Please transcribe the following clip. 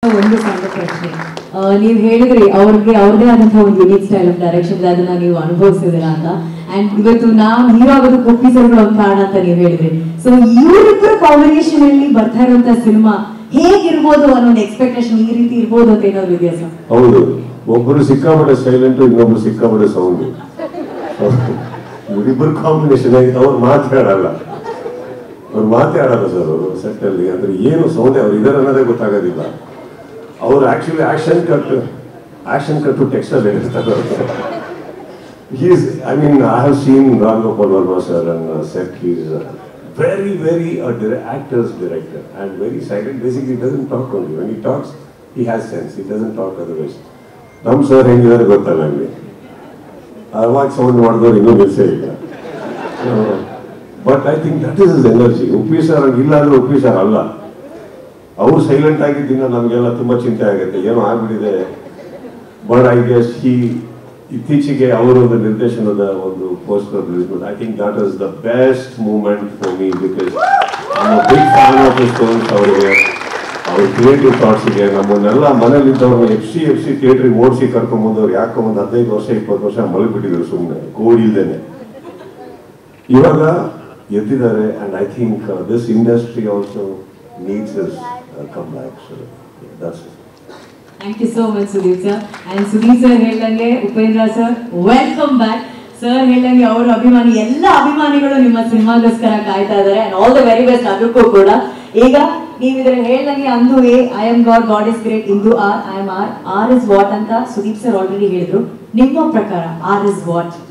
ಒಂದು ಸಣ್ಣ ಪ್ರಶ್ನೆ ಆ, ನೀವ್ ಹೇಳಿದ್ರಿ ಅವ್ರಿಗೆ ಅವ್ರದೇ ಆದಂತಹ ಒಂದು ಯುನಿಕ್ ಸ್ಟೈಲ್ ಆಫ್ ಡೈರೆಕ್ಷನ್ ಅದನ್ನ ನೀವು ಅನುಭವಿಸಿದಿರಾ ಅಂತ ಅಂಡ್ ಇವತ್ತು ನಾವು ಹೀರೋ ಆಗೋದು ಕೊಪ್ಪಿ ಸರ್ಗಳು ಒಂದು ಕಾರಣ ಅಂತ ನೀವು ಹೇಳಿದ್ರಿ ಸೊ ಇವರಿಬ್ಬರ ಕಾಂಬಿನೇಷನ್ ಅಲ್ಲಿ ಬರ್ತಾ ಇರುವಂತ ಸಿನಿಮಾ ಹೇಗಿರ್ಬೋದು ಅನ್ನೋ ಒಂದು ಎಕ್ಸ್ಪೆಕ್ಟೇಷನ್ ಈ ರೀತಿ ಇರ್ಬೋದು ಅಂತ ಏನಾದ್ರು ಇದೆಯಾ ಸರ್ ಹೌದು ಒಬ್ಬರು ಸಿಕ್ಕಾಪಟ್ಟೆ ಸೈಲೆಂಟ್ ಇನ್ನೊಬ್ರು ಸಿಕ್ಕಾಪಟ್ಟೆ ಸೌಂಡ್ ಇವರಿಬ್ಬರು ಕಾಂಬಿನೇಷನ್ ಆಗಿದೆ ಅವ್ರು ಮಾತಾಡಲ್ಲ ಅವ್ರು ಮಾತಾಡಲ್ಲ ಸರ್ ಅವರು ಸೆಟ್ ಅಲ್ಲಿ ಅಂದ್ರೆ ಏನು ಸೌಂಡ್ ಅವ್ರು ಇದಾರೆ ಅನ್ನೋದೇ ಗೊತ್ತಾಗೋದಿಲ್ಲ ಅವ್ರು actually action cut action cut text ಅಲ್ಲಿ ಹೇಳ್ತಾರೆ He's, I mean, I have seen Ram Gopal Verma sir and uh, set. He's uh, very, very a dire- actor's director and very silent. Basically, he doesn't talk only. When he talks, he has sense. He doesn't talk otherwise. ನಮ್ಮ sir ಹೆಂಗಿದ್ದಾರೆ ಗೊತ್ತಲ್ಲ ನನಗೆ ಅವಾಗ sound ಮಾಡಿದವ್ರು ಇನ್ನೂ ನಿಲ್ಸೇ ಇಲ್ಲ but I think that is is energy Uppi sir ಇಲ್ಲ ಅಂದ್ರೆ ಉಪ್ಪಿ ಸರ್ ಅಲ್ಲ ಅವ್ರು ಸೈಲೆಂಟ್ ಆಗಿದ್ದಿಂದ ನಮಗೆಲ್ಲ ತುಂಬಾ ಚಿಂತೆ ಆಗುತ್ತೆ ಏನೋ ಆಗ್ಬಿಟ್ಟಿದೆ ಬಟ್ ಐ ಗೆಸ್ ಹಿ ಇತ್ತೀಚೆಗೆ ಅವರು ಒಂದು ನಿರ್ದೇಶನದ ಒಂದು ಪೋಸ್ಟರ್ ರಿಲೀಸ್ ಮಾಡಿ I think that is the best moment for me because big fan of stones ಅವರಿಗೆ ಅವ್ರ ಕ್ರಿಯೇಟಿವ್ ಥಾಟ್ಸ್ಗೆ ನಮ್ಮನ್ನೆಲ್ಲ ಮನೇಲಿ ಇದ್ದವ್ರನ್ನ ಎಫ್ ಸಿ ಎಫ್ ಸಿ ಥಿಯೇಟ್ರಿಗೆ ಓಡಿಸಿ ಕರ್ಕೊಂಬಂದವ್ರು ಯಾಕೋ ಒಂದು ಹದಿನೈದು ವರ್ಷ ಇಪ್ಪತ್ತು ವರ್ಷ ಮಲಗಿಬಿಟ್ಟಿದ್ರು ಸುಮ್ಮನೆ ಕೋಡ್ ಇಲ್ದೇನೆ ಇವಾಗ ಎದ್ದಿದ್ದಾರೆ and I think this industry also needs is come back so that's thank you so much Sudeep sir and Sudeep sir ಹೇಳ್ದಂಗೆ Upendra sir welcome back sir ಹೇಳ್ದಂಗೆ ಅವರ ಅಭಿಮಾನಿ ಎಲ್ಲ ಅಭಿಮಾನಿಗಳು ನಿಮ್ಮ ಸಿನಿಮಾಗೋಸ್ಕರ ಕಾಯ್ತಾ ಇದ್ದಾರೆ and all the very best ಅದಕ್ಕೂ ಕೂಡ ಈಗ ನೀವು ಇದ್ರ ಹೇಳ್ದಂಗೆ ಅಂದು A I am God God is great ಇಂದು R I am R R is what ಅಂತ ಸುದೀಪ್ ಸರ್ ಆಲ್ರೆಡಿ ಹೇಳಿದ್ರು ನಿಮ್ಮ ಪ್ರಕಾರ ಆರ್ ಇಸ್ ವಾಟ್